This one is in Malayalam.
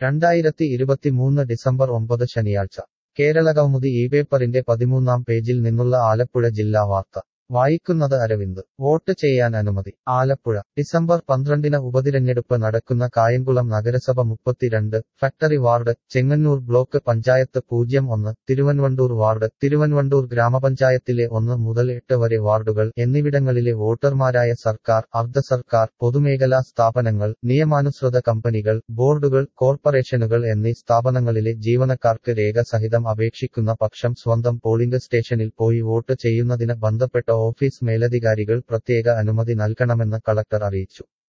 രണ്ടായിരത്തി ഇരുപത്തിമൂന്ന് ഡിസംബർ ഒമ്പത് ശനിയാഴ്ച കേരളകൗമുദി ഈ പേപ്പറിന്റെ പതിമൂന്നാം പേജിൽ നിന്നുള്ള ആലപ്പുഴ ജില്ലാ വാർത്ത വായിക്കുന്നത് അരവിന്ദ് വോട്ട് ചെയ്യാൻ അനുമതി ആലപ്പുഴ ഡിസംബർ പന്ത്രണ്ടിന് ഉപതിരഞ്ഞെടുപ്പ് നടക്കുന്ന കായംകുളം നഗരസഭ മുപ്പത്തിരണ്ട് factory ward Chengannur block panchayat പൂജ്യം ഒന്ന് തിരുവൻവണ്ടൂർ വാർഡ് തിരുവൻവണ്ടൂർ ഗ്രാമപഞ്ചായത്തിലെ ഒന്ന് മുതൽ എട്ട് വരെ വാർഡുകൾ എന്നിവിടങ്ങളിലെ വോട്ടർമാരായ സർക്കാർ അർദ്ധ സർക്കാർ പൊതുമേഖലാ സ്ഥാപനങ്ങൾ നിയമാനുസൃത കമ്പനികൾ ബോർഡുകൾ കോർപ്പറേഷനുകൾ എന്നീ സ്ഥാപനങ്ങളിലെ ജീവനക്കാർക്ക് രേഖ സഹിതം അപേക്ഷിക്കുന്ന പക്ഷം സ്വന്തം പോളിംഗ് സ്റ്റേഷനിൽ പോയി വോട്ട് ചെയ്യുന്നതിന് ബന്ധപ്പെട്ട ഓഫീസ് മേലധികാരികൾ പ്രത്യേക അനുമതി നൽകണമെന്ന് കളക്ടർ അറിയിച്ചു